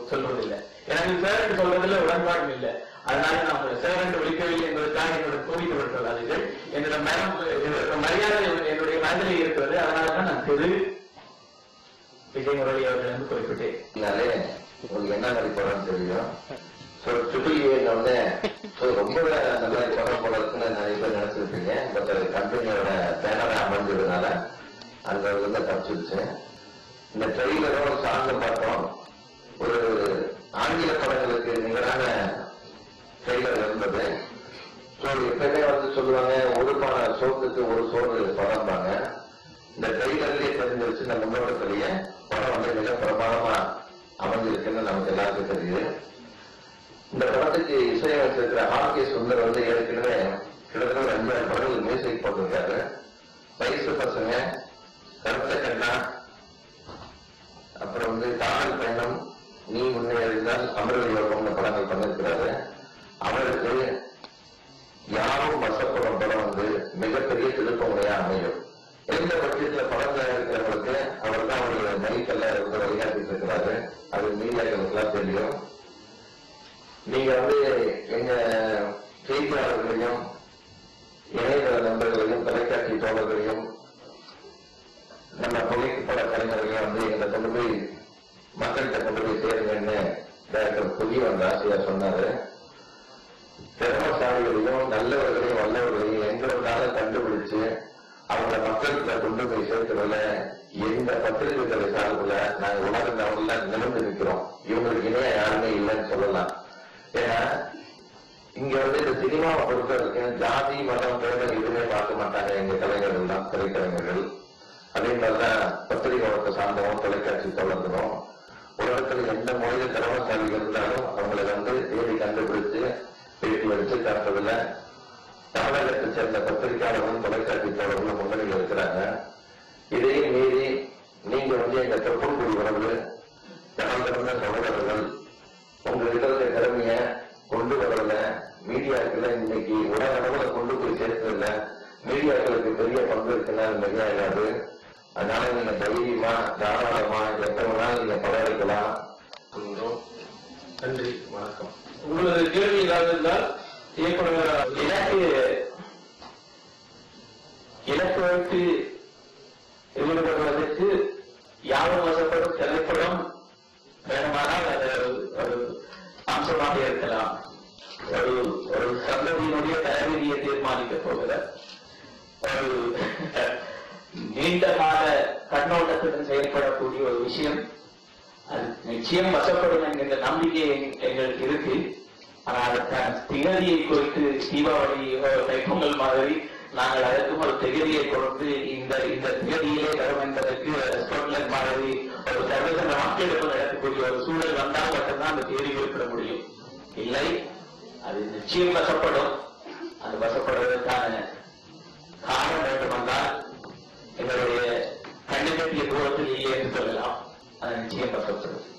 சொல்வது இல்லை எனக்கு சார் சொல்றதுல உடன்பாடும் இல்லை அதனால நான் உங்களை சார் என்று விളിக்கவில்லை என்பதற்காக என்னோட கோபித்து சொல்லாதீர்கள் என்னோட மனம் என்னோட மரியாதை என்னுடைய மனதில் இருக்கிறது அதனால தான் நான் திரு விஜய் முரளி அவர்கள் என்று குறிப்பிட்டேன் னாலே உங்களுக்கு என்ன மாதிரி படம் தெரியும் ஸோ ட்ரிபிள் ஏன்னொடனே ஸோ ரொம்ப அந்த மாதிரி படம் போல இருக்குன்னு நிறைய பேர் நினைச்சிருப்பீங்க பட் அது கம்பெனியோட பேனரா அமைஞ்சதுனால அந்த வந்து தப்பிச்சிருச்சு இந்த ட்ரெயிலரும் சாங்கும் பார்த்தோம் ஒரு ஆங்கில படங்களுக்கு நிகரான ட்ரெய்லர் இருந்தது ஸோ எப்பயுமே வந்து சொல்லுவாங்க ஒரு பான சோத்துக்கு ஒரு சோறு படம்பாங்க இந்த ட்ரெய்லர்லயே தெரிஞ்சிருச்சு நம்ம முன்னோட்டத்திலேயே படம் வந்து மிக பிரமாதமா அமைஞ்சிருக்குன்னு நமக்கு எல்லாருக்கும் தெரியுது இந்த படத்துக்கு இசையமைச்சிருக்கிற ஆர் கே சுந்தர் வந்து ஏற்கனவே கிட்டத்தட்ட ஒரு அஞ்சாறு படங்கள் மியூசிக் போட்டிருக்காரு வயசு பசங்க கருத்த கண்ணா அப்புறம் வந்து காதல் பயணம் நீ முன்னேறினால் அமிர்த யோகம்னு படங்கள் பண்ணிருக்கிறாரு அவருக்கு யாரும் வசப்படும் படம் வந்து மிகப்பெரிய திருப்பமுறையா அமையும் எந்த பட்சத்துல படம் தயாரிக்கிறவங்களுக்கு அவர் தான் அவருடைய மைக்கெல்லாம் இருந்து வழிகாட்டிட்டு இருக்கிறாரு அது மீடியாக்களுக்கு எல்லாம் தெரியும் நீங்க வந்து எங்க செய்தியாளர்களையும் இணையதள நண்பர்களையும் தொலைக்காட்சி தோழர்களையும் நம்ம புகைப்பட கலைஞர்களையும் வந்து எங்களை கொண்டு போய் மக்கள்கிட்ட கொண்டு போய் சேருங்கன்னு டாக்டர் புதியவன் ராசியா சொன்னாரு திறமசாலிகளையும் நல்லவர்களையும் வல்லவர்களையும் எங்களோட கண்டுபிடிச்சு அவங்கள மக்கள்கிட்ட கொண்டு போய் சேர்க்கிறதுல எந்த பத்திரிகைகளை சார்பில் நாங்க உலக லெவல்ல நிமிர்ந்து நிற்கிறோம் இவங்களுக்கு இணைய யாருமே இல்லைன்னு சொல்லலாம் ஏன்னா இங்க வந்து இந்த சினிமாவை பொறுத்த வரைக்கும் ஜாதி மதம் பேதம் எதுவுமே பார்க்க மாட்டாங்க எங்க கலைஞர்கள் தான் திரைக்கலைஞர்கள் அதே மாதிரிதான் பத்திரிகை வழக்க சார்ந்தவங்க தொலைக்காட்சி தொடர்ந்தனும் உலகத்துல எந்த மொழியில் திறமசாலிகள் இருந்தாலும் அவங்களை வந்து தேடி கண்டுபிடிச்சு பேட்டி வச்சு காட்டுறதுல தமிழகத்தை சேர்ந்த பத்திரிகையாளர்களும் தொலைக்காட்சி தோழர்களும் முன்னணியில் இருக்கிறாங்க இதையும் மீறி நீங்க வந்து எங்க தொப்புள்குடி உறவு தனம் திறந்த சகோதரர்கள் உங்ககிட்ட இருக்க திறமைய கொண்டு வரல மீடியாக்களை இன்னைக்கு உலக அளவுல கொண்டு போய் சேர்த்ததில்ல மீடியாக்களுக்கு பெரிய பங்கு இருக்குன்னா அது மிகையாகாது அதனால நீங்க தைரியமா தாராளமா எப்ப வேணாலும் நீங்க படம் எடுக்கலாம் சொல்றோம். நன்றி வணக்கம் உங்களது கேள்வி ஏதாவது இருந்தால் இயக்குனர் எனக்கு இலக்கு வைத்து ஈடுபடுவதற்கு யாரும் வசப்படும் திரைப்படம் வேணுமானால் அது ஒரு அம்சமாக இருக்கலாம் ஒரு ஒரு சந்ததியினுடைய தலைவிதியை தீர்மானிக்க போகிறார் ஒரு நீண்ட கால கண்ணோட்டத்துடன் செயல்படக்கூடிய ஒரு விஷயம் அது நிச்சயம் வசப்படும் என்கின்ற நம்பிக்கை எங்க- எங்களுக்கு இருக்கு ஆனா அதற்கான திகதியை குறித்து தீபாவளி அஹ், தைப்பொங்கல் மாதிரி நாங்கள் அதற்கும் ஒரு திகதியை கொடுத்து இந்த இந்த திகதியிலே வரும் என்பதற்கு ஸ்கொட்லாந்து மாதிரி ஒரு சர்வதேச வாக்கெடுப்பு நடக்கக்கூடிய ஒரு சூழல் வந்தால் மட்டும்தான் அந்த தேதி குறிப்பிட முடியும் இல்லை அது நிச்சயம் வசப்படும் அது வசப்படுவதற்கான காரணம் வேண்டுமென்றால் எங்களுடைய கண்ணுக்கட்டிய தூரத்தில் இல்லை என்று சொல்லலாம் அது நிச்சயம் வசப்படும்